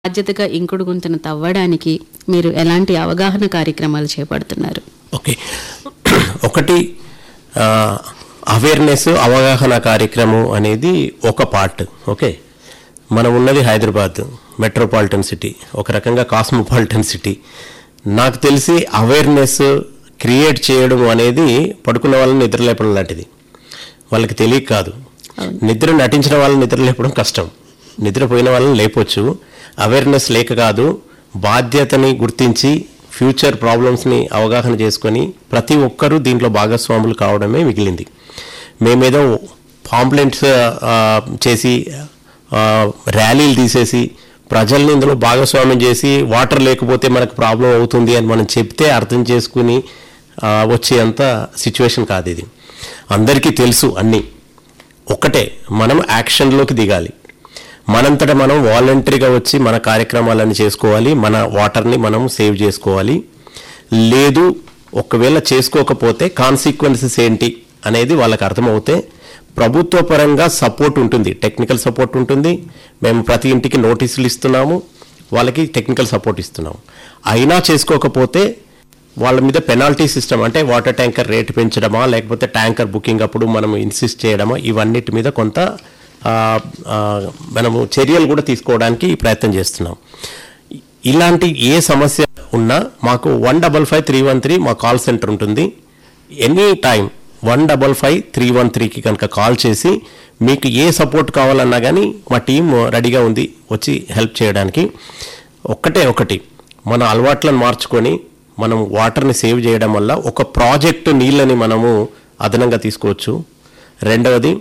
బాధ్యతగా ఇంకుడు గుంతను తవ్వడానికి మీరు ఎలాంటి అవగాహన కార్యక్రమాలు చేపడుతున్నారు ఓకే ఒకటి అవేర్నెస్ అవగాహన కార్యక్రమం అనేది ఒక పార్ట్ ఓకే మనం ఉన్నది హైదరాబాద్ మెట్రోపాలిటన్ సిటీ ఒక రకంగా కాస్మోపాలిటన్ సిటీ నాకు తెలిసి అవేర్నెస్ క్రియేట్ చేయడం అనేది పడుకున్న వాళ్ళని నిద్రలేపడం లాంటిది వాళ్ళకి తెలియక కాదు నిద్ర నటించిన వాళ్ళని నిద్ర లేపడం కష్టం నిద్రపోయిన వాళ్ళని లేపొచ్చు అవేర్నెస్ లేక కాదు బాధ్యతని గుర్తించి ఫ్యూచర్ ప్రాబ్లమ్స్ని అవగాహన చేసుకొని ప్రతి ఒక్కరూ దీంట్లో భాగస్వాములు కావడమే మిగిలింది మేమేదో పాంప్లెంట్స్ చేసి ఆ, ర్యాలీలు తీసేసి ప్రజల్ని ఇందులో భాగస్వామ్యం చేసి వాటర్ లేకపోతే మనకు ప్రాబ్లం అవుతుంది అని మనం చెప్తే అర్థం చేసుకుని ఆ, వచ్చేంత సిచ్యువేషన్ కాదు ఇది అందరికీ తెలుసు అన్నీ ఒక్కటే మనం యాక్షన్లోకి దిగాలి మనంతట మనం వాలంటరీగా వచ్చి మన కార్యక్రమాలను చేసుకోవాలి మన వాటర్ని మనం సేవ్ చేసుకోవాలి లేదు ఒకవేళ చేసుకోకపోతే కాన్సిక్వెన్సెస్ ఏంటి అనేది వాళ్ళకి అర్థమవుతే ప్రభుత్వ పరంగా సపోర్ట్ ఉంటుంది టెక్నికల్ సపోర్ట్ ఉంటుంది మేము ప్రతి ఇంటికి నోటీసులు ఇస్తున్నాము వాళ్ళకి టెక్నికల్ సపోర్ట్ ఇస్తున్నాము అయినా చేసుకోకపోతే వాళ్ళ మీద పెనాల్టీ సిస్టమ్ అంటే వాటర్ ట్యాంకర్ రేటు పెంచడమా లేకపోతే ట్యాంకర్ బుకింగ్ అప్పుడు మనం ఇన్సిస్ట్ చేయడమా ఇవన్నిటి మీద కొంత ఆ, ఆ, మనము చర్యలు కూడా తీసుకోవడానికి ప్రయత్నం చేస్తున్నాం ఇలాంటి ఏ సమస్య ఉన్నా మాకు one double five three one three మా కాల్ సెంటర్ ఉంటుంది any time one double five three one త్రీకి కనుక కాల్ చేసి మీకు ఏ సపోర్ట్ కావాలన్నా కానీ మా టీం రెడీగా ఉంది వచ్చి హెల్ప్ చేయడానికి ఒక్కటే ఒకటి మన అలవాట్లను మార్చుకొని మనం వాటర్ని సేవ్ చేయడం వల్ల ఒక ప్రాజెక్టు నీళ్ళని మనము అదనంగా తీసుకోవచ్చు రెండవది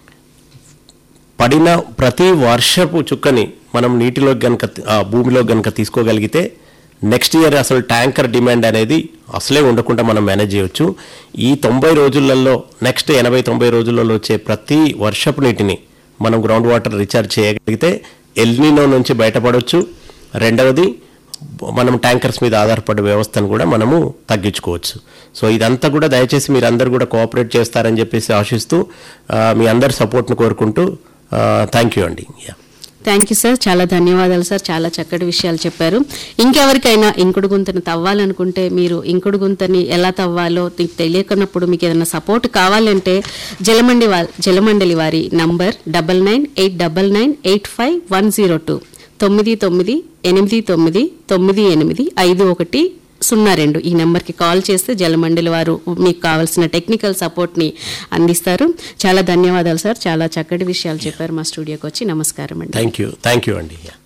పడిన ప్రతి వర్షపు చుక్కని మనం నీటిలో గనక ఆ, భూమిలో గనక తీసుకోగలిగితే నెక్స్ట్ ఇయర్ అసలు ట్యాంకర్ డిమాండ్ అనేది అసలే ఉండకుండా మనం మేనేజ్ చేయొచ్చు ఈ తొంభై రోజులలో నెక్స్ట్ ఎనభై తొంభై రోజులలో వచ్చే ప్రతి వర్షపు నీటిని మనం గ్రౌండ్ వాటర్ రీఛార్జ్ చేయగలిగితే ఎల్నినో నుంచి బయటపడవచ్చు రెండవది మనం ట్యాంకర్స్ మీద ఆధారపడే వ్యవస్థను కూడా మనము తగ్గించుకోవచ్చు సో ఇదంతా కూడా దయచేసి మీరు అందరు కూడా కోఆపరేట్ చేస్తారని చెప్పేసి ఆశిస్తూ ఆ, మీ అందరి సపోర్ట్ను కోరుకుంటూ థ్యాంక్ యూ అండి యా థ్యాంక్ యూ సార్ చాలా ధన్యవాదాలు సార్ చాలా చక్కటి విషయాలు చెప్పారు ఇంకెవరికైనా ఇంకుడు గుంతను తవ్వాలనుకుంటే మీరు ఇంకుడు గుంతని ఎలా తవ్వాలో మీకు తెలియకున్నప్పుడు మీకు ఏదైనా సపోర్ట్ కావాలంటే జలమండి వా జలమండలి వారి number double nine eight double nine eight five one zero two తొమ్మిది తొమ్మిది ఎనిమిది తొమ్మిది తొమ్మిది ఎనిమిది ఐదు ఒకటి సున్నా రెండు ఈ నెంబర్కి కాల్ చేస్తే జలమండలి వారు మీకు కావాల్సిన టెక్నికల్ సపోర్ట్ని అందిస్తారు చాలా ధన్యవాదాలు సార్ చాలా చక్కటి విషయాలు చెప్పారు మా స్టూడియోకి వచ్చి నమస్కారం అండి థ్యాంక్ యూ థ్యాంక్ యూ అండి యా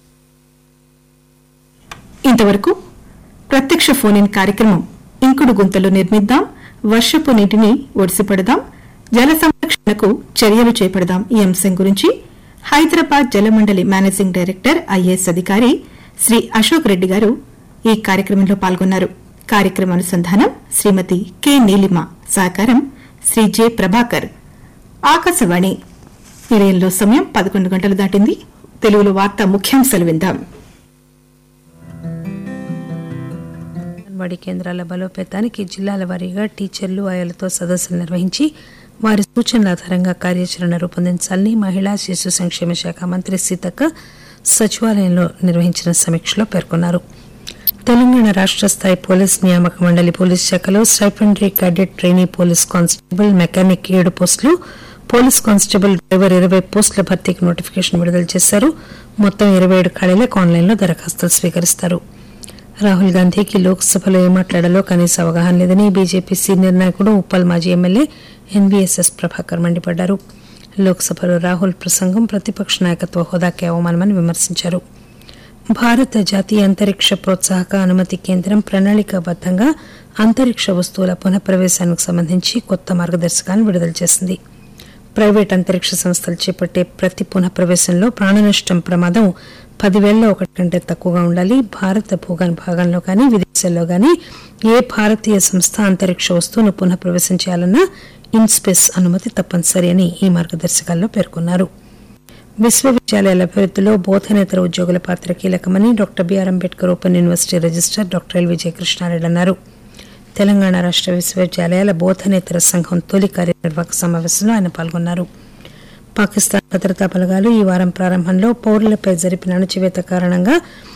ఇంతవరకు ప్రత్యక్ష ఫోన్ ఇన్ కార్యక్రమం ఇంకుడు గుంతలు నిర్మిద్దాం వర్షపు నీటిని ఒడిసిపడదాం జల సంరక్షణకు చర్యలు చేపడదాం ఈ అంశం గురించి Hyderabad Jalamandali managing director IAS అధికారి శ్రీ అశోక్ రెడ్డి గారు ఈ కార్యక్రమంలో పాల్గొన్నారు కార్యక్రమ అనుసంధానం శ్రీమతి కె నీలిమ సహకారం శ్రీ జె ప్రభాకర్ ఆకాశవాణి నిలయంలో సమయం పదకొండు గంటలు దాటింది తెలుగులో వార్తా ముఖ్యాంశాలు విందాం అంగన్వాడీ కేంద్రాల బలోపేతానికి జిల్లాల వారీగా టీచర్లు ఆయాలతో సదస్సులు నిర్వహించి వారి సూచనల ఆధారంగా కార్యాచరణ రూపొందించాలని మహిళా శిశు సంక్షేమ శాఖ మంత్రి సీతక్క సచివాలయంలో నిర్వహించిన సమీక్షలో పేర్కొన్నారు తెలంగాణ రాష్ట్ర స్థాయి పోలీస్ నియామక మండలి పోలీస్ శాఖలో stipendiary cadet trainee police constable mechanic ఏడు పోస్టులు పోలీస్ కానిస్టేబుల్ డ్రైవర్ ఇరవై పోస్టుల భర్తీకి నోటిఫికేషన్ విడుదల చేశారు మొత్తం ఇరవై ఏడు ఖాళీలకు ఆన్లైన్లో దరఖాస్తులు స్వీకరిస్తారు రాహుల్ గాంధీకి లోక్సభలో ఏం మాట్లాడాలో కనీస అవగాహన లేదని బీజేపీ సీనియర్ నాయకుడు ఉప్పల్ మాజీ ఎమ్మెల్యే ఎన్వీఎస్ఎస్ ప్రభాకర్ మండిపడ్డారు లోక్సభలో రాహుల్ ప్రసంగం ప్రతిపక్ష నాయకత్వ హోదాకే అవమానమని విమర్శించారు భారత జాతీయ అంతరిక్ష ప్రోత్సాహక అనుమతి కేంద్రం ప్రణాళికాబద్దంగా అంతరిక్ష వస్తువుల పునఃప్రవేశానికి సంబంధించి కొత్త మార్గదర్శకాలను విడుదల చేసింది ప్రైవేట్ అంతరిక్ష సంస్థలు చేపట్టే ప్రతి పునఃప్రవేశంలో ప్రాణనష్టం ప్రమాదం పదివేలలో ఒకటి కంటే తక్కువగా ఉండాలి భారత భూగన్ భాగంలో కానీ విదేశాల్లో కానీ ఏ భారతీయ సంస్థ అంతరిక్ష వస్తువును పునఃప్రవేశం చేయాలన్నా ఇన్స్పేస్ అనుమతి తప్పనిసరి అని ఈ మార్గదర్శకాల్లో పేర్కొన్నారు విశ్వవిద్యాలయాల అభివృద్ధిలో బోధనేతర ఉద్యోగుల పాత్ర కీలకమని doctor BR Ambedkar open university registrar doctor L Vijaya Krishna Reddy అన్నారు తెలంగాణ రాష్ట్ర విశ్వవిద్యాలయాల బోధనేతర సంఘం తొలి కార్యనిర్వాహక సమావేశంలో ఆయన పాల్గొన్నారు పాకిస్తాన్ భద్రతా బలగాలు ఈ వారం ప్రారంభంలో పౌరులపై జరిపిన అణచివేత కారణంగా